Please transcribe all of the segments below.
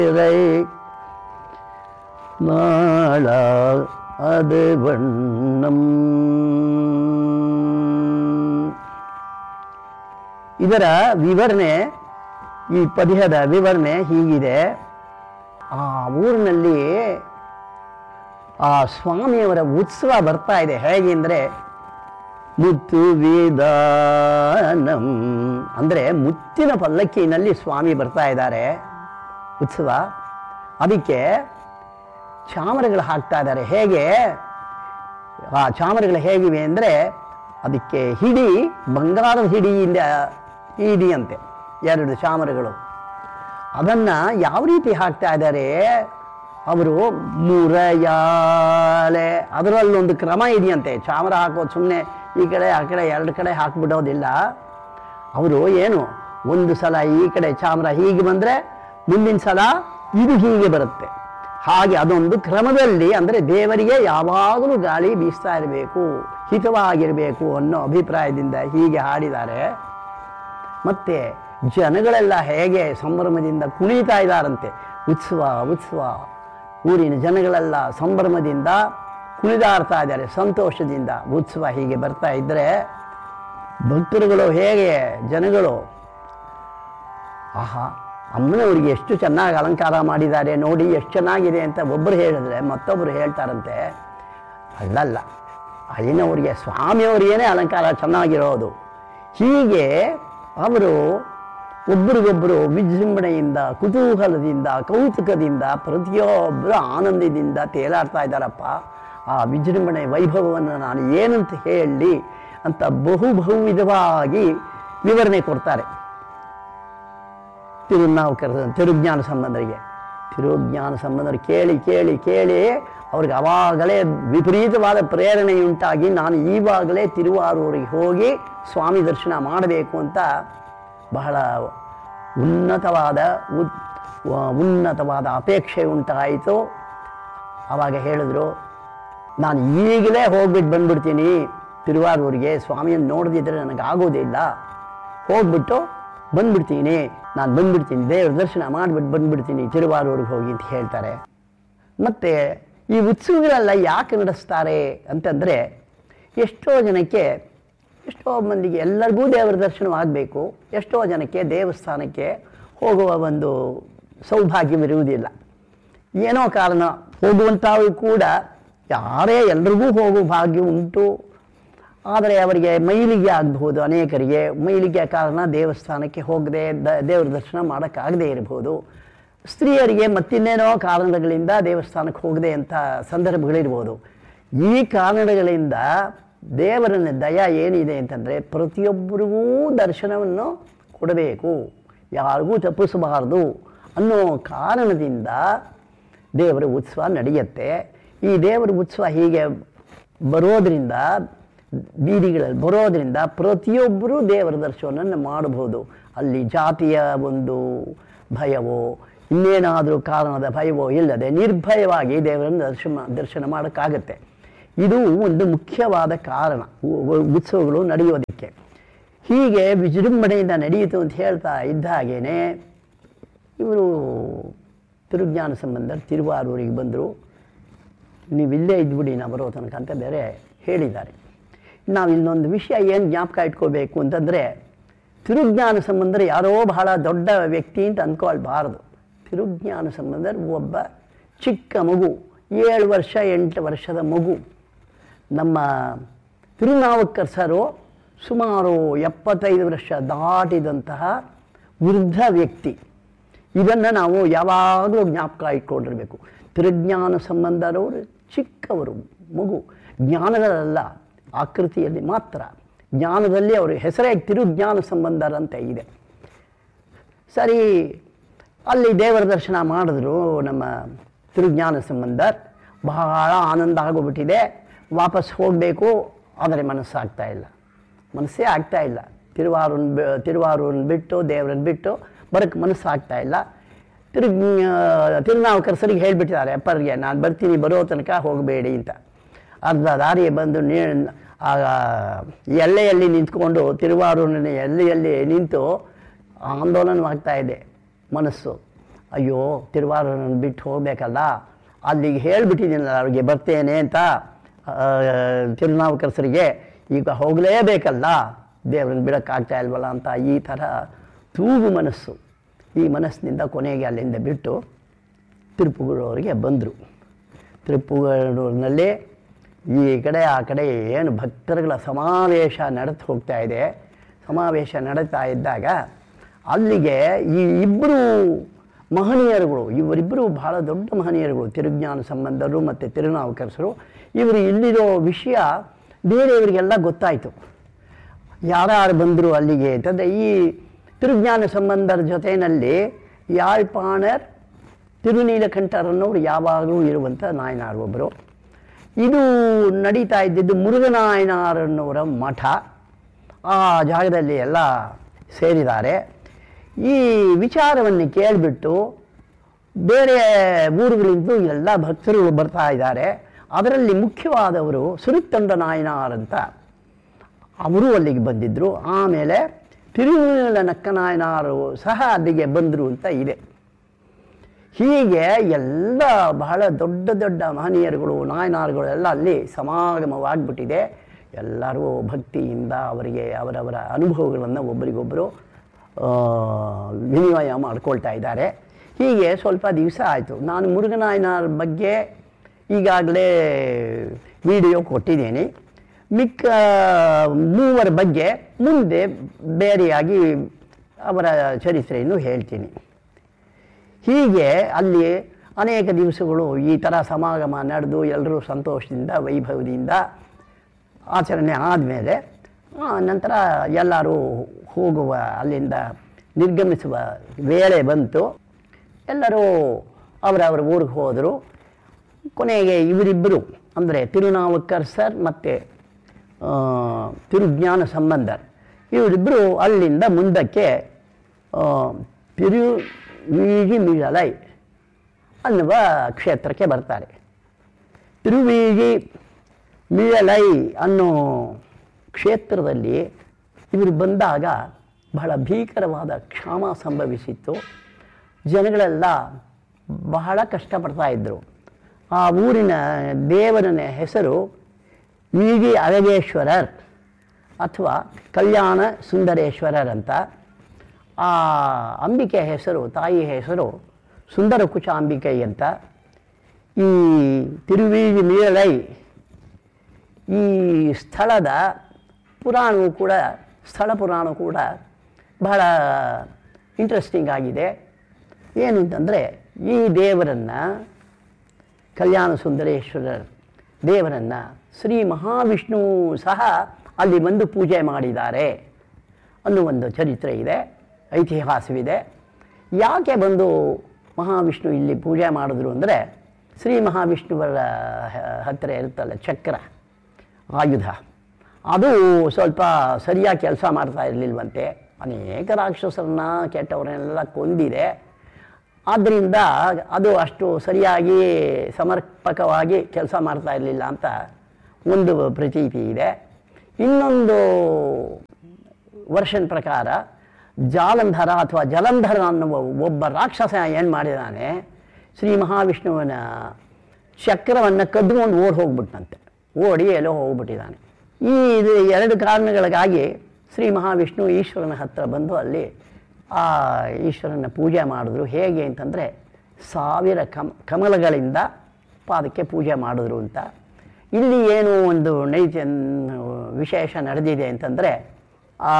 இறை நாளா அது வண்ணம் ಇದರ ವಿವರಣೆ ಈ ಪದ್ಯದ ವಿವರಣೆ ಹೀಗಿದೆ ಆ ಊರಿನಲ್ಲಿ ಆ ಸ್ವಾಮಿಯವರ ಉತ್ಸವ ಬರ್ತಾ ಇದೆ ಹೇಗೆ ಅಂದರೆ ಮುತ್ತು ವೇದಾನಂ ಅಂದರೆ ಮುತ್ತಿನ ಪಲ್ಲಕ್ಕಿನಲ್ಲಿ ಸ್ವಾಮಿ ಬರ್ತಾ ಇದ್ದಾರೆ ಉತ್ಸವ ಅದಕ್ಕೆ ಚಾಮರಗಳು ಹಾಕ್ತಾ ಇದ್ದಾರೆ ಹೇಗೆ ಆ ಚಾಮರಗಳು ಹೇಗಿವೆ ಅಂದರೆ ಅದಕ್ಕೆ ಹಿಡಿ ಬಂಗಾರದ ಹಿಡಿಯಿಂದ ಹಿಡಿಯಂತೆ ಎರಡು ಚಾಮರಗಳು ಅದನ್ನು ಯಾವ ರೀತಿ ಹಾಕ್ತಾ ಇದ್ದಾರೆ ಅವರು ಮುರಯಾಲೆ ಅದರಲ್ಲೊಂದು ಕ್ರಮ ಇದೆಯಂತೆ ಚಾಮರ ಹಾಕೋದು ಸುಮ್ಮನೆ ಈ ಕಡೆ ಆ ಕಡೆ ಎರಡು ಕಡೆ ಹಾಕ್ಬಿಡೋದಿಲ್ಲ ಅವರು ಏನು ಒಂದು ಸಲ ಈ ಕಡೆ ಚಾಮರ ಹೀಗೆ ಬಂದರೆ ಮುಂದಿನ ಸಲ ಇದು ಹೀಗೆ ಬರುತ್ತೆ ಹಾಗೆ ಅದೊಂದು ಕ್ರಮದಲ್ಲಿ ಅಂದರೆ ದೇವರಿಗೆ ಯಾವಾಗಲೂ ಗಾಳಿ ಬೀಸ್ತಾ ಇರಬೇಕು ಹಿತವಾಗಿರಬೇಕು ಅನ್ನೋ ಅಭಿಪ್ರಾಯದಿಂದ ಹೀಗೆ ಹಾಡಿದ್ದಾರೆ ಮತ್ತೆ ಜನಗಳೆಲ್ಲ ಹೇಗೆ ಸಂಭ್ರಮದಿಂದ ಕುಣಿತಾ ಇದ್ದಾರಂತೆ ಉತ್ಸವ ಉತ್ಸವ ಊರಿನ ಜನಗಳೆಲ್ಲ ಸಂಭ್ರಮದಿಂದ ಕುಣಿದಾಡ್ತಾ ಇದ್ದಾರೆ ಸಂತೋಷದಿಂದ ಉತ್ಸವ ಹೀಗೆ ಬರ್ತಾ ಇದ್ದರೆ ಭಕ್ತರುಗಳು ಹೇಗೆ ಜನಗಳು ಆಹಾ ಅಮ್ಮನವರಿಗೆ ಎಷ್ಟು ಚೆನ್ನಾಗಿ ಅಲಂಕಾರ ಮಾಡಿದ್ದಾರೆ ನೋಡಿ ಎಷ್ಟು ಚೆನ್ನಾಗಿದೆ ಅಂತ ಒಬ್ಬರು ಹೇಳಿದ್ರೆ ಮತ್ತೊಬ್ಬರು ಹೇಳ್ತಾರಂತೆ ಅಲ್ಲಲ್ಲ ಅಯ್ಯನವರಿಗೆ ಸ್ವಾಮಿಯವರಿಗೇನೆ ಅಲಂಕಾರ ಚೆನ್ನಾಗಿರೋದು ಹೀಗೆ ಅವರು ಒಬ್ಬರಿಗೊಬ್ಬರು ವಿಜೃಂಭಣೆಯಿಂದ ಕುತೂಹಲದಿಂದ ಕೌತುಕದಿಂದ ಪ್ರತಿಯೊಬ್ಬರು ಆನಂದದಿಂದ ತೇಲಾಡ್ತಾ ಇದ್ದಾರಪ್ಪ ಆ ವಿಜೃಂಭಣೆ ವೈಭವವನ್ನು ನಾನು ಏನಂತ ಹೇಳಲಿ ಅಂತ ಬಹು ಬಹುವಿಧವಾಗಿ ವಿವರಣೆ ಕೊಡ್ತಾರೆ ತಿರುನಾವುಕರ ತಿರುಜ್ಞಾನ ಸಂಬಂಧರಿಗೆ ತಿರುಜ್ಞಾನ ಸಂಬಂಧರು ಕೇಳಿ ಕೇಳಿ ಕೇಳಿ ಅವ್ರಿಗೆ ಅವಾಗಲೇ ವಿಪರೀತವಾದ ಪ್ರೇರಣೆಯುಂಟಾಗಿ ನಾನು ಈವಾಗಲೇ ತಿರುವಾರೂರಿಗೆ ಹೋಗಿ ಸ್ವಾಮಿ ದರ್ಶನ ಮಾಡಬೇಕು ಅಂತ ಬಹಳ ಉನ್ನತವಾದ ಉತ್ ಉನ್ನತವಾದ ಅಪೇಕ್ಷೆ ಉಂಟಾಯಿತು ಆವಾಗ ಹೇಳಿದ್ರು ನಾನು ಈಗಲೇ ಹೋಗ್ಬಿಟ್ಟು ಬಂದ್ಬಿಡ್ತೀನಿ ತಿರುವಾರೂರಿಗೆ ಸ್ವಾಮಿಯನ್ನು ನೋಡದಿದ್ದರೆ ನನಗೆ ಆಗೋದಿಲ್ಲ ಹೋಗ್ಬಿಟ್ಟು ಬಂದ್ಬಿಡ್ತೀನಿ ನಾನು ಬಂದ್ಬಿಡ್ತೀನಿ ದೇವ್ರ ದರ್ಶನ ಮಾಡಿಬಿಟ್ಟು ಬಂದ್ಬಿಡ್ತೀನಿ ತಿರುವಾರೂರಿಗೆ ಹೋಗಿ ಅಂತ ಹೇಳ್ತಾರೆ ಮತ್ತು ಈ ಉತ್ಸವಗಳೆಲ್ಲ ಯಾಕೆ ನಡೆಸ್ತಾರೆ ಅಂತಂದರೆ ಎಷ್ಟೋ ಜನಕ್ಕೆ ಎಷ್ಟೋ ಮಂದಿಗೆ ಎಲ್ಲರಿಗೂ ದೇವರ ದರ್ಶನವಾಗಬೇಕು ಎಷ್ಟೋ ಜನಕ್ಕೆ ದೇವಸ್ಥಾನಕ್ಕೆ ಹೋಗುವ ಒಂದು ಸೌಭಾಗ್ಯವಿರುವುದಿಲ್ಲ ಏನೋ ಕಾರಣ ಹೋಗುವಂಥವು ಕೂಡ ಯಾರೇ ಎಲ್ರಿಗೂ ಹೋಗುವ ಭಾಗ್ಯ ಉಂಟು ಆದರೆ ಅವರಿಗೆ ಮೈಲಿಗೆ ಆಗಬಹುದು ಅನೇಕರಿಗೆ ಮೈಲಿಗೆ ಕಾರಣ ದೇವಸ್ಥಾನಕ್ಕೆ ಹೋಗದೆ ದ ದೇವರ ದರ್ಶನ ಮಾಡೋಕ್ಕಾಗದೇ ಇರಬಹುದು ಸ್ತ್ರೀಯರಿಗೆ ಮತ್ತಿನ್ನೇನೋ ಕಾರಣಗಳಿಂದ ದೇವಸ್ಥಾನಕ್ಕೆ ಹೋಗದೆ ಅಂತ ಸಂದರ್ಭಗಳಿರ್ಬೋದು ಈ ಕಾರಣಗಳಿಂದ ದೇವರನ್ನ ದಯ ಏನಿದೆ ಅಂತಂದರೆ ಪ್ರತಿಯೊಬ್ಬರಿಗೂ ದರ್ಶನವನ್ನು ಕೊಡಬೇಕು ಯಾರಿಗೂ ತಪ್ಪಿಸಬಾರ್ದು ಅನ್ನೋ ಕಾರಣದಿಂದ ದೇವರ ಉತ್ಸವ ನಡೆಯುತ್ತೆ ಈ ದೇವರ ಉತ್ಸವ ಹೀಗೆ ಬರೋದರಿಂದ ಬೀದಿಗಳಲ್ಲಿ ಬರೋದರಿಂದ ಪ್ರತಿಯೊಬ್ಬರೂ ದೇವರ ದರ್ಶನವನ್ನು ಮಾಡಬಹುದು ಅಲ್ಲಿ ಜಾತಿಯ ಒಂದು ಭಯವೋ ಇನ್ನೇನಾದರೂ ಕಾರಣದ ಭಯವೋ ಇಲ್ಲದೆ ನಿರ್ಭಯವಾಗಿ ದೇವರನ್ನು ದರ್ಶನ ದರ್ಶನ ಮಾಡೋಕ್ಕಾಗತ್ತೆ ಇದು ಒಂದು ಮುಖ್ಯವಾದ ಕಾರಣ ಉ- ಉ- ಉತ್ಸವಗಳು ನಡೆಯೋದಕ್ಕೆ ಹೀಗೆ ವಿಜೃಂಭಣೆಯಿಂದ ನಡೆಯಿತು ಅಂತ ಹೇಳ್ತಾ ಇದ್ದ ಹಾಗೇನೆ ಇವರು ತಿರುಜ್ಞಾನ ಸಂಬಂಧರು ತಿರುವಾರೂರಿಗೆ ಬಂದರು ನೀವು ಇಲ್ಲೇ ಇದ್ಬಿಡಿ ನಾವು ಬರೋ ತನಕ ಅಂತ ಬೇರೆ ಹೇಳಿದ್ದಾರೆ ನಾವು ಇಲ್ಲೊಂದು ವಿಷಯ ಏನು ಜ್ಞಾಪಕ ಇಟ್ಕೋಬೇಕು ಅಂತಂದರೆ ತಿರುಜ್ಞಾನ ಸಂಬಂಧರು ಯಾರೋ ಬಹಳ ದೊಡ್ಡ ವ್ಯಕ್ತಿ ಅಂತ ಅಂದ್ಕೊಳ್ಬಾರ್ದು ತಿರುಜ್ಞಾನ ಸಂಬಂಧರು ಒಬ್ಬ ಚಿಕ್ಕ ಮಗು ಏಳು ವರ್ಷ ಎಂಟು ವರ್ಷದ ಮಗು ನಮ್ಮ ತಿರುನಾವಕ್ಕರ್ ಸರು ಸುಮಾರು ಎಪ್ಪತ್ತೈದು ವರ್ಷ ದಾಟಿದಂತಹ ವೃದ್ಧ ವ್ಯಕ್ತಿ ಇದನ್ನು ನಾವು ಯಾವಾಗಲೂ ಜ್ಞಾಪಕ ಇಟ್ಕೊಂಡಿರಬೇಕು ತಿರುಜ್ಞಾನ ಸಂಬಂಧರವರು ಚಿಕ್ಕವರು ಮಗು ಜ್ಞಾನಗಳಲ್ಲ ಆಕೃತಿಯಲ್ಲಿ ಮಾತ್ರ ಜ್ಞಾನದಲ್ಲಿ ಅವರು ಹೆಸರೇ ತಿರುಜ್ಞಾನ ಸಂಬಂಧರಂತ ಇದೆ ಸರಿ ಅಲ್ಲಿ ದೇವರ ದರ್ಶನ ಮಾಡಿದ್ರು ನಮ್ಮ ತಿರುಜ್ಞಾನ ಸಂಬಂಧ ಬಹಳ ಆನಂದ ಆಗೋಗ್ಬಿಟ್ಟಿದೆ ವಾಪಸ್ ಹೋಗಬೇಕು ಆದರೆ ಮನಸ್ಸಾಗ್ತಾ ಇಲ್ಲ ಮನಸ್ಸೇ ಆಗ್ತಾ ಇಲ್ಲ ತಿರುವಾರೂನ್ ಬಿ- ತಿರುವಾರೂರನ್ನ ಬಿಟ್ಟು ದೇವರನ್ನ ಬಿಟ್ಟು ಬರೋಕ್ಕೆ ಮನಸ್ಸಾಗ್ತಾ ಇಲ್ಲ ತಿರುಗ್ ತಿರುನಾವುಕರ್ ಸರಿಗೆ ಹೇಳಿಬಿಟ್ಟಿದ್ದಾರೆ ಅಪ್ಪರಿಗೆ ನಾನು ಬರ್ತೀನಿ ಬರೋ ತನಕ ಹೋಗಬೇಡಿ ಅಂತ ಅರ್ಧ ದಾರಿ ಬಂದು ನೀ ಆಗ ಎಲ್ಲೆಯಲ್ಲಿ ನಿಂತ್ಕೊಂಡು ತಿರುವಾರೂರಿನ ಎಲ್ಲೆಯಲ್ಲಿ ನಿಂತು ಆಂದೋಲನವಾಗ್ತಾ ಇದೆ ಮನಸ್ಸು ಅಯ್ಯೋ ತಿರುವಾರೂರನ್ನು ಬಿಟ್ಟು ಹೋಗಬೇಕಲ್ಲ ಅಲ್ಲಿಗೆ ಹೇಳಿಬಿಟ್ಟಿದ್ದೀನಲ್ಲ ಅವ್ರಿಗೆ ಬರ್ತೇನೆ ಅಂತ ಆ, ತಿರುನಾವುಕರಸರಿಗೆ ಈಗ ಹೋಗಲೇಬೇಕಲ್ಲ ದೇವ್ರನ್ನ ಬಿಡೋಕ್ಕಾಗ್ತಾ ಇಲ್ವಲ್ಲ ಅಂತ ಈ ಥರ ತೂಗು ಮನಸ್ಸು ಈ ಮನಸ್ಸಿನಿಂದ ಕೊನೆಗೆ ಅಲ್ಲಿಂದ ಬಿಟ್ಟು ತಿರುಪುಗೂರವರಿಗೆ ಬಂದರು ತಿರುಪುಗೂರಿನಲ್ಲಿ ಈ ಕಡೆ ಆ ಕಡೆ ಏನು ಭಕ್ತರುಗಳ ಸಮಾವೇಶ ನಡೆದು ಹೋಗ್ತಾ ಇದೆ ಸಮಾವೇಶ ನಡೀತಾ ಇದ್ದಾಗ ಅಲ್ಲಿಗೆ ಈ ಇಬ್ಬರು ಮಹನೀಯರುಗಳು ಇವರಿಬ್ಬರು ಬಹಳ ದೊಡ್ಡ ಮಹನೀಯರುಗಳು ತಿರುಜ್ಞಾನ ಸಂಬಂಧರು ಮತ್ತು ತಿರುನಾವುಕರಸರು ಇವರು ಇಲ್ಲಿರೋ ವಿಷಯ ಬೇರೆಯವರಿಗೆಲ್ಲ ಗೊತ್ತಾಯಿತು ಯಾರ್ಯಾರು ಬಂದರು ಅಲ್ಲಿಗೆ ಅಂತಂದರೆ ಈ ತಿರುಜ್ಞಾನ ಸಂಬಂಧರ ಜೊತೆಯಲ್ಲಿ ಯಾಳ್ಪಾಣರ್ ತಿರುನೀಲಕಂಠರನ್ನವರು ಯಾವಾಗಲೂ ಇರುವಂಥ ನಾಯನಾರ್ ಒಬ್ಬರು ಇದು ನಡೀತಾ ಇದ್ದಿದ್ದು ಮುರುಘನಾಯನಾರನ್ನವರ ಮಠ ಆ ಜಾಗದಲ್ಲಿ ಎಲ್ಲ ಸೇರಿದ್ದಾರೆ ಈ ವಿಚಾರವನ್ನು ಕೇಳಿಬಿಟ್ಟು ಬೇರೆ ಊರುಗಳಿಂದ ಎಲ್ಲ ಭಕ್ತರುಗಳು ಬರ್ತಾ ಇದ್ದಾರೆ ಅದರಲ್ಲಿ ಮುಖ್ಯವಾದವರು ಸುರುತ್ತಂಡ ನಾಯನಾರ್ ಅಂತ ಅವರು ಅಲ್ಲಿಗೆ ಬಂದಿದ್ದರು ಆಮೇಲೆ ತಿರುಮಲ ನಕ್ಕನಾಯನಾರು ಸಹ ಅಲ್ಲಿಗೆ ಬಂದರು ಅಂತ ಇದೆ ಹೀಗೆ ಎಲ್ಲ ಬಹಳ ದೊಡ್ಡ ದೊಡ್ಡ ಮಹನೀಯರುಗಳು ನಾಯನಾರುಗಳು ಎಲ್ಲ ಅಲ್ಲಿ ಸಮಾಗಮವಾಗಿಬಿಟ್ಟಿದೆ ಎಲ್ಲರೂ ಭಕ್ತಿಯಿಂದ ಅವರಿಗೆ ಅವರವರ ಅನುಭವಗಳನ್ನು ಒಬ್ಬರಿಗೊಬ್ಬರು ಆ, ವಿನಿಮಯ ಮಾಡ್ಕೊಳ್ತಾ ಇದ್ದಾರೆ ಹೀಗೆ ಸ್ವಲ್ಪ ದಿವಸ ಆಯಿತು ನಾನು ಮುರುಘನಾಯನಾರ್ ಬಗ್ಗೆ ಈಗಾಗಲೇ ವಿಡಿಯೋ ಕೊಟ್ಟಿದ್ದೀನಿ ಮಿಕ್ಕ ಮೂವರ ಬಗ್ಗೆ ಮುಂದೆ ಬೇರೆಯಾಗಿ ಅವರ ಚರಿತ್ರೆಯನ್ನು ಹೇಳ್ತೀನಿ ಹೀಗೆ ಅಲ್ಲಿ ಅನೇಕ ದಿವಸಗಳು ಈ ಥರ ಸಮಾಗಮ ನಡೆದು ಎಲ್ಲರೂ ಸಂತೋಷದಿಂದ ವೈಭವದಿಂದ ಆಚರಣೆ ಆದಮೇಲೆ ನಂತರ ಎಲ್ಲರೂ ಹೋಗುವ ಅಲ್ಲಿಂದ ನಿರ್ಗಮಿಸುವ ವೇಳೆ ಬಂತು ಎಲ್ಲರೂ ಅವರವರ ಊರಿಗೆ ಹೋದರು ಕೊನೆಗೆ ಇವರಿಬ್ಬರು ಅಂದರೆ ತಿರುನಾವುಕರ್ ಸರ್ ಮತ್ತು ತಿರುಜ್ಞಾನ ಸಂಬಂಧರ್ ಇವರಿಬ್ಬರು ಅಲ್ಲಿಂದ ಮುಂದಕ್ಕೆ ಆ, ತಿರುವೀಜಿ ಮಿಳಲೈ ಅನ್ನುವ ಕ್ಷೇತ್ರಕ್ಕೆ ಬರ್ತಾರೆ ತಿರುವೀಜಿ ಮಿಳಲೈ ಅನ್ನೋ ಕ್ಷೇತ್ರದಲ್ಲಿ ಇವರು ಬಂದಾಗ ಬಹಳ ಭೀಕರವಾದ ಕ್ಷಾಮ ಸಂಭವಿಸಿತ್ತು ಜನಗಳೆಲ್ಲ ಬಹಳ ಕಷ್ಟಪಡ್ತಾ ಇದ್ದರು ಆ ಊರಿನ ದೇವರನ ಹೆಸರು ವೀಗಿ ಅಳಗೇಶ್ವರರ್ ಅಥವಾ ಕಲ್ಯಾಣ ಸುಂದರೇಶ್ವರರ್ ಅಂತ ಆ ಅಂಬಿಕೆ ಹೆಸರು ತಾಯಿ ಹೆಸರು ಸುಂದರ ಕುಚಾಂಬಿಕೆ ಅಂತ ಈ ತಿರುವೀಜಿ ಮೀರಲೈ ಈ ಸ್ಥಳದ ಪುರಾಣವು ಕೂಡ ಸ್ಥಳ ಪುರಾಣ ಕೂಡ ಬಹಳ ಇಂಟ್ರೆಸ್ಟಿಂಗ್ ಆಗಿದೆ ಏನು ಅಂತಂದರೆ ಈ ದೇವರನ್ನು ಕಲ್ಯಾಣ ಸುಂದರೇಶ್ವರರ್ ದೇವರನ್ನು ಶ್ರೀ ಮಹಾವಿಷ್ಣು ಸಹ ಅಲ್ಲಿ ಬಂದು ಪೂಜೆ ಮಾಡಿದ್ದಾರೆ ಅನ್ನೋ ಒಂದು ಚರಿತ್ರೆ ಇದೆ ಐತಿಹಾಸವಿದೆ ಯಾಕೆ ಬಂದು ಮಹಾವಿಷ್ಣು ಇಲ್ಲಿ ಪೂಜೆ ಮಾಡಿದ್ರು ಅಂದರೆ ಶ್ರೀ ಮಹಾವಿಷ್ಣುವರ ಹ- ಹತ್ತಿರ ಇರುತ್ತಲ್ಲ ಚಕ್ರ ಆಯುಧ ಅದು ಸ್ವಲ್ಪ ಸರಿಯಾಗಿ ಕೆಲಸ ಮಾಡ್ತಾ ಇರಲಿಲ್ವಂತೆ ಅನೇಕ ರಾಕ್ಷಸರನ್ನ ಕೆಟ್ಟವರನ್ನೆಲ್ಲ ಕೊಂದಿದೆ ಆದ್ದರಿಂದ ಅದು ಅಷ್ಟು ಸರಿಯಾಗಿ ಸಮರ್ಪಕವಾಗಿ ಕೆಲಸ ಮಾಡ್ತಾ ಇರಲಿಲ್ಲ ಅಂತ ಒಂದು ಪ್ರತೀತಿ ಇದೆ ಇನ್ನೊಂದು ವರ್ಷನ್ ಪ್ರಕಾರ ಜಾಲಂಧರ ಅಥವಾ ಜಲಂಧರ ಅನ್ನುವ ಒಬ್ಬ ರಾಕ್ಷಸ ಏನು ಮಾಡಿದಾನೆ ಶ್ರೀ ಮಹಾವಿಷ್ಣುವಿನ ಚಕ್ರವನ್ನು ಕದ್ಕೊಂಡು ಓಡಿ ಹೋಗ್ಬಿಟ್ಟಂತೆ ಓಡಿ ಎಲ್ಲೋ ಹೋಗ್ಬಿಟ್ಟಿದ್ದಾನೆ ಈ ಇದು ಎರಡು ಕಾರಣಗಳಿಗಾಗಿ ಶ್ರೀ ಮಹಾವಿಷ್ಣು ಈಶ್ವರನ ಹತ್ರ ಬಂದು ಅಲ್ಲಿ ಆ ಈಶ್ವರನ ಪೂಜೆ ಮಾಡಿದ್ರು ಹೇಗೆ ಅಂತಂದರೆ ಸಾವಿರ ಕಮ ಕಮಲಗಳಿಂದ ಪಾದಕ್ಕೆ ಪೂಜೆ ಮಾಡಿದ್ರು ಅಂತ ಇಲ್ಲಿ ಏನು ಒಂದು ನೈಜ ವಿಶೇಷ ನಡೆದಿದೆ ಅಂತಂದರೆ ಆ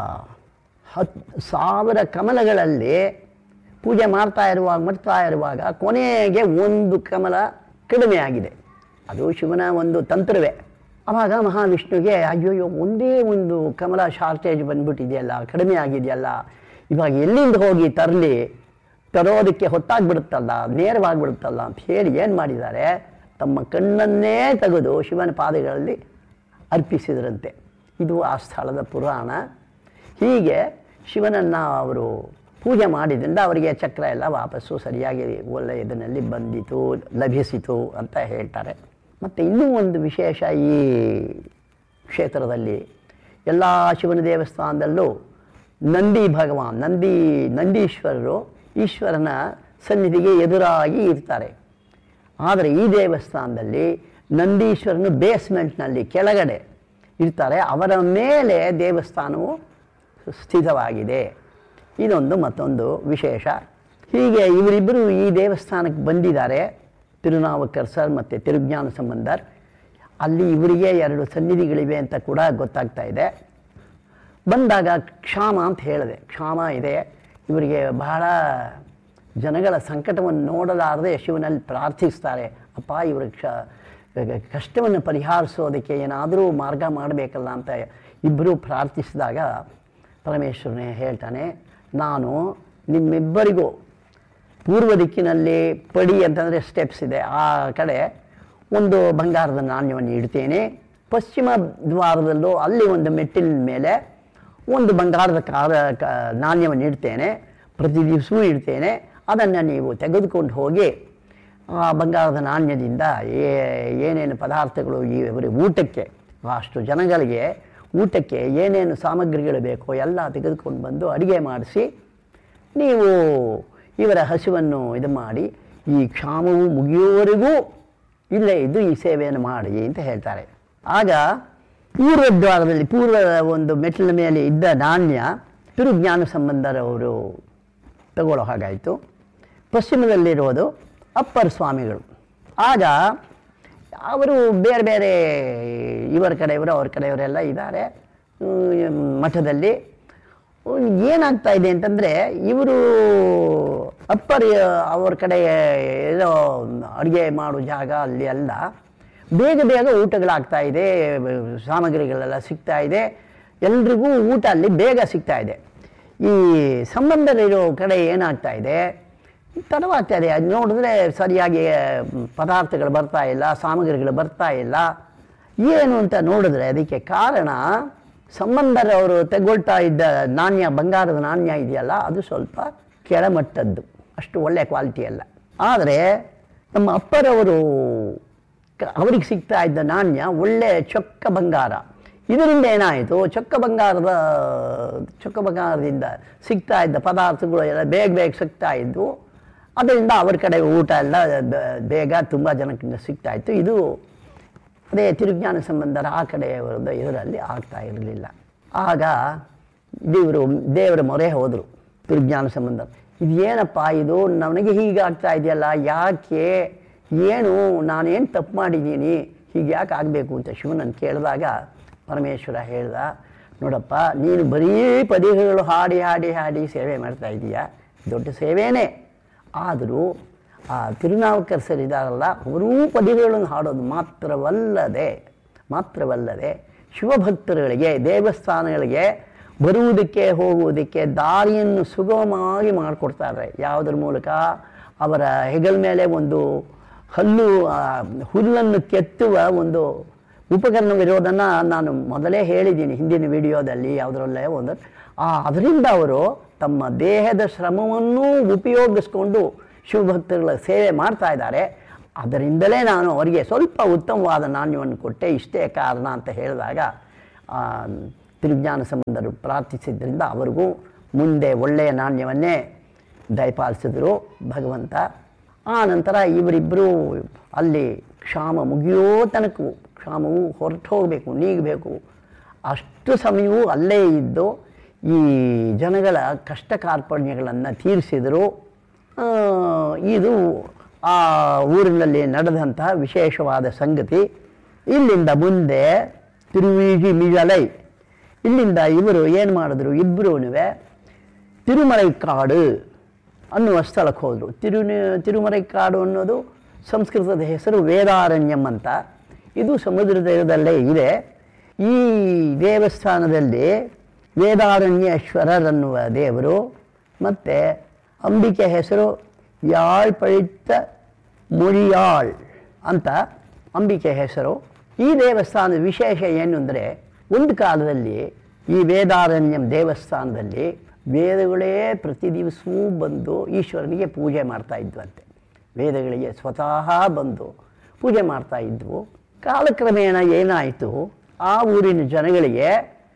ಹತ್ ಸಾವಿರ ಕಮಲಗಳಲ್ಲಿ ಪೂಜೆ ಮಾಡ್ತಾ ಇರುವಾಗ ಮಾಡ್ತಾ ಇರುವಾಗ ಕೊನೆಗೆ ಒಂದು ಕಮಲ ಕಡಿಮೆ ಆಗಿದೆ ಅದು ಶಿವನ ಒಂದು ತಂತ್ರವೇ ಆವಾಗ ಮಹಾವಿಷ್ಣುವಿಗೆ ಅಯ್ಯೋಯ್ಯೋ ಒಂದೇ ಒಂದು ಕಮಲ ಶಾರ್ಟೇಜ್ ಬಂದ್ಬಿಟ್ಟಿದೆಯಲ್ಲ ಕಡಿಮೆ ಆಗಿದೆಯಲ್ಲ ಇವಾಗ ಎಲ್ಲಿಂದ ಹೋಗಿ ತರಲಿ ತರೋದಕ್ಕೆ ಹೊತ್ತಾಗ್ಬಿಡುತ್ತಲ್ಲ ನೇರವಾಗಿಬಿಡುತ್ತಲ್ಲ ಅಂತ ಹೇಳಿ ಏನು ಮಾಡಿದ್ದಾರೆ ತಮ್ಮ ಕಣ್ಣನ್ನೇ ತೆಗೆದು ಶಿವನ ಪಾದಗಳಲ್ಲಿ ಅರ್ಪಿಸಿದ್ರಂತೆ ಇದು ಆ ಸ್ಥಳದ ಪುರಾಣ ಹೀಗೆ ಶಿವನನ್ನು ಅವರು ಪೂಜೆ ಮಾಡಿದ್ರಿಂದ ಅವರಿಗೆ ಚಕ್ರ ಎಲ್ಲ ವಾಪಸ್ಸು ಸರಿಯಾಗಿ ಒಳ್ಳೆಯ ಇದರಲ್ಲಿ ಬಂದಿತು ಲಭಿಸಿತು ಅಂತ ಹೇಳ್ತಾರೆ ಮತ್ತು ಇನ್ನೂ ಒಂದು ವಿಶೇಷ ಈ ಕ್ಷೇತ್ರದಲ್ಲಿ ಎಲ್ಲ ಶಿವನ ದೇವಸ್ಥಾನದಲ್ಲೂ ನಂದಿ ಭಗವಾನ್ ನಂದಿ ನಂದೀಶ್ವರರು ಈಶ್ವರನ ಸನ್ನಿಧಿಗೆ ಎದುರಾಗಿ ಇರ್ತಾರೆ ಆದರೆ ಈ ದೇವಸ್ಥಾನದಲ್ಲಿ ನಂದೀಶ್ವರನು ಬೇಸ್ಮೆಂಟ್ನಲ್ಲಿ ಕೆಳಗಡೆ ಇರ್ತಾರೆ ಅವರ ಮೇಲೆ ದೇವಸ್ಥಾನವು ಸ್ಥಿತವಾಗಿದೆ ಇದೊಂದು ಮತ್ತೊಂದು ವಿಶೇಷ ಹೀಗೆ ಇವರಿಬ್ಬರು ಈ ದೇವಸ್ಥಾನಕ್ಕೆ ಬಂದಿದ್ದಾರೆ ತಿರುನಾವಕ್ಕರ್ ಸರ್ ಮತ್ತು ತಿರುಜ್ಞಾನ ಸಂಬಂಧರ್ ಅಲ್ಲಿ ಇವರಿಗೆ ಎರಡು ಸನ್ನಿಧಿಗಳಿವೆ ಅಂತ ಕೂಡ ಗೊತ್ತಾಗ್ತಾ ಇದೆ ಬಂದಾಗ ಕ್ಷಾಮ ಅಂತ ಹೇಳಿದೆ ಕ್ಷಾಮ ಇದೆ ಇವರಿಗೆ ಬಹಳ ಜನಗಳ ಸಂಕಟವನ್ನು ನೋಡಲಾರದೆ ಶಿವನಲ್ಲಿ ಪ್ರಾರ್ಥಿಸ್ತಾರೆ ಅಪ್ಪ ಇವರ ಕ್ಷ ಕಷ್ಟವನ್ನು ಪರಿಹರಿಸೋದಕ್ಕೆ ಏನಾದರೂ ಮಾರ್ಗ ಮಾಡಬೇಕಲ್ಲ ಅಂತ ಇಬ್ಬರು ಪ್ರಾರ್ಥಿಸಿದಾಗ ಪರಮೇಶ್ವರನೇ ಹೇಳ್ತಾನೆ ನಾನು ನಿಮ್ಮಿಬ್ಬರಿಗೂ ಪೂರ್ವ ದಿಕ್ಕಿನಲ್ಲಿ ಪಡಿ ಅಂತಂದರೆ ಸ್ಟೆಪ್ಸ್ ಇದೆ ಆ ಕಡೆ ಒಂದು ಬಂಗಾರದ ನಾಣ್ಯವನ್ನು ಇಡ್ತೇನೆ ಪಶ್ಚಿಮ ದ್ವಾರದಲ್ಲೂ ಅಲ್ಲಿ ಒಂದು ಮೆಟ್ಟಿಲಿನ ಮೇಲೆ ಒಂದು ಬಂಗಾರದ ಕಾರ ಕ- ನಾಣ್ಯವನ್ನು ಇಡ್ತೇನೆ ಪ್ರತಿ ದಿವಸವೂ ಇಡ್ತೇನೆ ಅದನ್ನು ನೀವು ತೆಗೆದುಕೊಂಡು ಹೋಗಿ ಆ ಬಂಗಾರದ ನಾಣ್ಯದಿಂದ ಏ- ಏನೇನು ಪದಾರ್ಥಗಳು ಈ ಇವರಿಗೆ ಊಟಕ್ಕೆ ಅಷ್ಟು ಜನಗಳಿಗೆ ಊಟಕ್ಕೆ ಏನೇನು ಸಾಮಗ್ರಿಗಳು ಬೇಕೋ ಎಲ್ಲ ತೆಗೆದುಕೊಂಡು ಬಂದು ಅಡುಗೆ ಮಾಡಿಸಿ ನೀವು ಇವರ ಹಸಿವನ್ನು ಇದು ಮಾಡಿ ಈ ಕ್ಷಾಮವು ಮುಗಿಯುವವರೆಗೂ ಇಲ್ಲೇ ಇದ್ದು ಈ ಸೇವೆಯನ್ನು ಮಾಡಿ ಅಂತ ಹೇಳ್ತಾರೆ ಆಗ ಪೂರ್ವ ದ್ವಾರದಲ್ಲಿ ಪೂರ್ವದ ಒಂದು ಮೆಟ್ಟಿಲ ಮೇಲೆ ಇದ್ದ ನಾಣ್ಯ ತಿರುಜ್ಞಾನ ಸಂಬಂಧರವರು ತಗೊಳ್ಳೋ ಹಾಗಾಯಿತು ಪಶ್ಚಿಮದಲ್ಲಿರೋದು ಅಪ್ಪರ್ ಸ್ವಾಮಿಗಳು ಆಗ ಅವರು ಬೇರೆ ಬೇರೆ ಇವರ ಕಡೆಯವರು ಅವ್ರ ಕಡೆಯವರೆಲ್ಲ ಇದ್ದಾರೆ ಹ್ಮ್, ಮಠದಲ್ಲಿ ಏನಾಗ್ತಾ ಇದೆ ಅಂತಂದರೆ ಇವರು ಅಪ್ಪರ್ ಅವ್ರ ಕಡೆ ಏನೋ ಅಡುಗೆ ಮಾಡೋ ಜಾಗ ಅಲ್ಲಿ ಎಲ್ಲ ಬೇಗ ಬೇಗ ಊಟಗಳಾಗ್ತಾ ಇದೆ ಸಾಮಗ್ರಿಗಳೆಲ್ಲ ಸಿಗ್ತಾ ಇದೆ ಎಲ್ರಿಗೂ ಊಟ ಅಲ್ಲಿ ಬೇಗ ಸಿಗ್ತಾ ಇದೆ ಈ ಸಂಬಂಧದಲ್ಲಿರೋ ಕಡೆ ಏನಾಗ್ತಾ ಇದೆ ತಡವಾಗ್ತಾ ಇದೆ ಅದು ನೋಡಿದ್ರೆ ಸರಿಯಾಗಿ ಪದಾರ್ಥಗಳು ಬರ್ತಾ ಇಲ್ಲ ಸಾಮಗ್ರಿಗಳು ಬರ್ತಾ ಇಲ್ಲ ಏನು ಅಂತ ನೋಡಿದ್ರೆ ಅದಕ್ಕೆ ಕಾರಣ ಸಂಬಂಧರವರು ತೆಗೊಳ್ತಾ ಇದ್ದ ನಾಣ್ಯ ಬಂಗಾರದ ನಾಣ್ಯ ಇದೆಯಲ್ಲ ಅದು ಸ್ವಲ್ಪ ಕೆಳಮಟ್ಟದ್ದು ಅಷ್ಟು ಒಳ್ಳೆಯ ಕ್ವಾಲಿಟಿ ಅಲ್ಲ ಆದರೆ ನಮ್ಮ ಅಪ್ಪರವರು ಕ- ಅವ್ರಿಗೆ ಸಿಗ್ತಾ ಇದ್ದ ನಾಣ್ಯ ಒಳ್ಳೆ ಚೊಕ್ಕ ಬಂಗಾರ ಇದರಿಂದ ಏನಾಯಿತು ಚೊಕ್ಕ ಬಂಗಾರದ ಚೊಕ್ಕ ಬಂಗಾರದಿಂದ ಸಿಗ್ತಾ ಇದ್ದ ಪದಾರ್ಥಗಳು ಎಲ್ಲ ಬೇಗ ಬೇಗ ಸಿಗ್ತಾ ಇದ್ವು ಅದರಿಂದ ಅವ್ರ ಕಡೆ ಊಟ ಎಲ್ಲ ಬ- ಬೇಗ ತುಂಬ ಜನಕ್ಕಿಂತ ಸಿಗ್ತಾ ಇತ್ತು ಇದು ಅದೇ ತಿರುಜ್ಞಾನ ಸಂಬಂಧರ ಆ ಕಡೆಯವರದ್ದು ಇದರಲ್ಲಿ ಆಗ್ತಾ ಇರಲಿಲ್ಲ ಆಗ ದೇವರು ದೇವರ ಮೊರೆ ಹೋದರು ತಿರುಜ್ಞಾನ ಸಂಬಂಧ ಇದು ಏನಪ್ಪ ಇದು ನನಗೆ ಹೀಗಾಗ್ತಾ ಇದೆಯಲ್ಲ ಯಾಕೆ ಏನು ನಾನೇನು ತಪ್ಪು ಮಾಡಿದ್ದೀನಿ ಹೀಗೆ ಯಾಕೆ ಆಗಬೇಕು ಅಂತ ಶಿವನನ್ನು ಕೇಳಿದಾಗ ಪರಮೇಶ್ವರ ಹೇಳ್ದ ನೋಡಪ್ಪ ನೀನು ಬರೀ ಪದಿಗಳು ಹಾಡಿ ಹಾಡಿ ಹಾಡಿ ಸೇವೆ ಮಾಡ್ತಾ ಇದೀಯಾ ದೊಡ್ಡ ಸೇವೆನೇ ಆದರೂ ಆ ತಿರುನಾವುಕರ್ ಸರ್ ಇದಾರಲ್ಲ ಅವರೂ ಪದಿಗಳನ್ನು ಹಾಡೋದು ಮಾತ್ರವಲ್ಲದೆ ಮಾತ್ರವಲ್ಲದೆ ಶಿವಭಕ್ತರುಗಳಿಗೆ ದೇವಸ್ಥಾನಗಳಿಗೆ ಬರುವುದಕ್ಕೆ ಹೋಗುವುದಕ್ಕೆ ದಾರಿಯನ್ನು ಸುಗಮವಾಗಿ ಮಾಡಿಕೊಡ್ತಾರೆ ಯಾವುದರ ಮೂಲಕ ಅವರ ಹೆಗಲ ಮೇಲೆ ಒಂದು ಹಲ್ಲು ಆ, ಹುಲ್ಲನ್ನು ಕೆತ್ತುವ ಒಂದು ಉಪಕರಣವಿರೋದನ್ನು ನಾನು ಮೊದಲೇ ಹೇಳಿದ್ದೀನಿ ಹಿಂದಿನ ವಿಡಿಯೋದಲ್ಲಿ ಯಾವುದರಲ್ಲೇ ಒಂದು ಆ ಅದರಿಂದ ಅವರು ತಮ್ಮ ದೇಹದ ಶ್ರಮವನ್ನೂ ಉಪಯೋಗಿಸ್ಕೊಂಡು ಶಿವಭಕ್ತರುಗಳ ಸೇವೆ ಮಾಡ್ತಾ ಇದ್ದಾರೆ ಅದರಿಂದಲೇ ನಾನು ಅವರಿಗೆ ಸ್ವಲ್ಪ ಉತ್ತಮವಾದ ನಾಣ್ಯವನ್ನು ಕೊಟ್ಟೆ ಇಷ್ಟೇ ಕಾರಣ ಅಂತ ಹೇಳಿದಾಗ ಆ, ತಿರುಜ್ಞಾನ ಸಂಬಂಧರು ಪ್ರಾರ್ಥಿಸಿದ್ರಿಂದ ಅವರಿಗೂ ಮುಂದೆ ಒಳ್ಳೆಯ ನಾಣ್ಯವನ್ನೇ ದಯಪಾಲಿಸಿದರು ಭಗವಂತ ಆ ನಂತರ ಇವರಿಬ್ಬರು ಅಲ್ಲಿ ಕ್ಷಾಮ ಮುಗಿಯೋ ತನಕವೂ ಕ್ಷಾಮವು ಹೊರಟು ಹೋಗಬೇಕು ನೀಗಬೇಕು ಅಷ್ಟು ಸಮಯವೂ ಅಲ್ಲೇ ಇದ್ದು ಈ ಜನಗಳ ಕಷ್ಟ ಕಾರ್ಪಣ್ಯಗಳನ್ನು ತೀರಿಸಿದರು ಆ, ಇದು ಆ ಊರಿನಲ್ಲಿ ನಡೆದಂತಹ ವಿಶೇಷವಾದ ಸಂಗತಿ ಇಲ್ಲಿಂದ ಮುಂದೆ ತಿರುವೀಜಿ ಮಿಜಲೈ ಇಲ್ಲಿಂದ ಇವರು ಏನು ಮಾಡಿದ್ರು ಇಬ್ಬರೂ ತಿರುಮಲೈಕಾಡು ಅನ್ನುವ ಸ್ಥಳಕ್ಕೆ ಹೋದರು ತಿರು ತಿರುಮಲೈಕಾಡು ಅನ್ನೋದು ಸಂಸ್ಕೃತದ ಹೆಸರು ವೇದಾರಣ್ಯಂ ಅಂತ ಇದು ಸಮುದ್ರ ತೀರದಲ್ಲೇ ಇದೆ ಈ ದೇವಸ್ಥಾನದಲ್ಲಿ ವೇದಾರಣ್ಯೇಶ್ವರರನ್ನುವ ದೇವರು ಮತ್ತು ಅಂಬಿಕೆ ಹೆಸರು ಯಾಳ್ ಪಳಿತ ಮುಳಿಯಾಳ್ ಅಂತ ಅಂಬಿಕೆ ಹೆಸರು ಈ ದೇವಸ್ಥಾನದ ವಿಶೇಷ ಏನು ಅಂದರೆ ಒಂದು ಕಾಲದಲ್ಲಿ ಈ ವೇದಾರಣ್ಯಂ ದೇವಸ್ಥಾನದಲ್ಲಿ ವೇದಗಳೇ ಪ್ರತಿ ದಿವಸವೂ ಬಂದು ಈಶ್ವರನಿಗೆ ಪೂಜೆ ಮಾಡ್ತಾ ಇದ್ವಂತೆ ವೇದಗಳಿಗೆ ಸ್ವತಃ ಬಂದು ಪೂಜೆ ಮಾಡ್ತಾ ಇದ್ವು ಕಾಲಕ್ರಮೇಣ ಏನಾಯಿತು ಆ ಊರಿನ ಜನಗಳಿಗೆ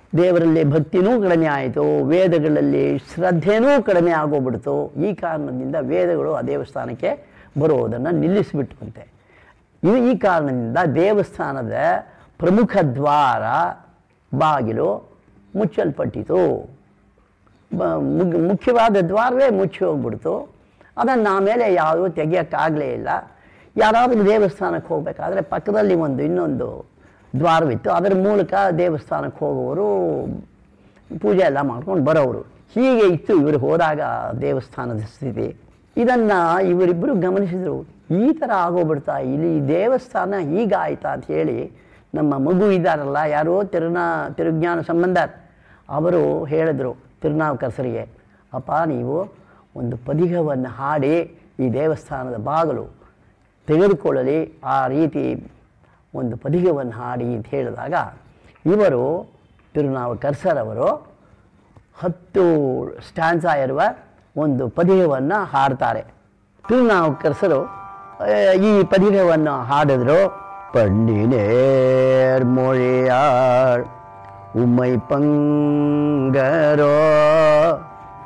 ದೇವರಲ್ಲಿ ಭಕ್ತಿನೂ ಕಡಿಮೆ ಆಯಿತು ವೇದಗಳಲ್ಲಿ ಶ್ರದ್ಧೆನೂ ಕಡಿಮೆ ಆಗೋಗ್ಬಿಡ್ತು ಈ ಕಾರಣದಿಂದ ವೇದಗಳು ಆ ದೇವಸ್ಥಾನಕ್ಕೆ ಬರೋದನ್ನು ನಿಲ್ಲಿಸಿಬಿಟ್ಟಂತೆ ಇದು ಈ ಕಾರಣದಿಂದ ದೇವಸ್ಥಾನದ ಪ್ರಮುಖ ದ್ವಾರ ಬಾಗಿಲು ಮುಚ್ಚಲ್ಪಟ್ಟಿತು ಬ- ಮುಗ್- ಮುಖ್ಯವಾದ ದ್ವಾರವೇ ಮುಚ್ಚಿ ಹೋಗ್ಬಿಡ್ತು ಅದನ್ನು ಆಮೇಲೆ ಯಾವುದೂ ತೆಗಿಯೋಕ್ಕಾಗಲೇ ಇಲ್ಲ ಯಾರಾದರೂ ದೇವಸ್ಥಾನಕ್ಕೆ ಹೋಗಬೇಕಾದ್ರೆ ಪಕ್ಕದಲ್ಲಿ ಒಂದು ಇನ್ನೊಂದು ದ್ವಾರವಿತ್ತು ಅದರ ಮೂಲಕ ದೇವಸ್ಥಾನಕ್ಕೆ ಹೋಗೋರು ಪೂಜೆ ಎಲ್ಲ ಮಾಡ್ಕೊಂಡು ಬರೋರು ಹೀಗೆ ಇತ್ತು ಇವರು ಹೋದಾಗ ದೇವಸ್ಥಾನದ ಸ್ಥಿತಿ ಇದನ್ನು ಇವರಿಬ್ಬರು ಗಮನಿಸಿದರು ಈ ಥರ ಆಗೋಗ್ಬಿಡ್ತಾ ಇಲ್ಲಿ ಈ ದೇವಸ್ಥಾನ ಹೀಗಾಯ್ತಾ ಅಂತ ಹೇಳಿ ನಮ್ಮ ಮಗು ಇದ್ದಾರಲ್ಲ ಯಾರೋ ತಿರುನಾ ತಿರುಜ್ಞಾನ ಸಂಬಂಧ ಅವರು ಹೇಳಿದ್ರು ತಿರುನಾವುಕಸರಿಗೆ ಅಪ್ಪ ನೀವು ಒಂದು ಪದಿಗವನ್ನು ಹಾಡಿ ಈ ದೇವಸ್ಥಾನದ ಬಾಗಿಲು ತೆಗೆದುಕೊಳ್ಳಲಿ ಆ ರೀತಿ ಒಂದು ಪದಿಗವನ್ನು ಹಾಡಿ ಅಂತ ಹೇಳಿದಾಗ ಇವರು ತಿರುನಾವುಕರ್ಸರವರು ಹತ್ತು ಸ್ಟ್ಯಾನ್ಸಾ ಇರುವ ಒಂದು ಪದಿಗವನ್ನು ಹಾಡ್ತಾರೆ ತಿರುನಾವುಕರ್ಸರು ಆ, ಈ ಪದಿಗವನ್ನು ಹಾಡಿದ್ರು ಪಂಡಿನೇರ್ ಮொழியாள் உம்மை பங்கரோ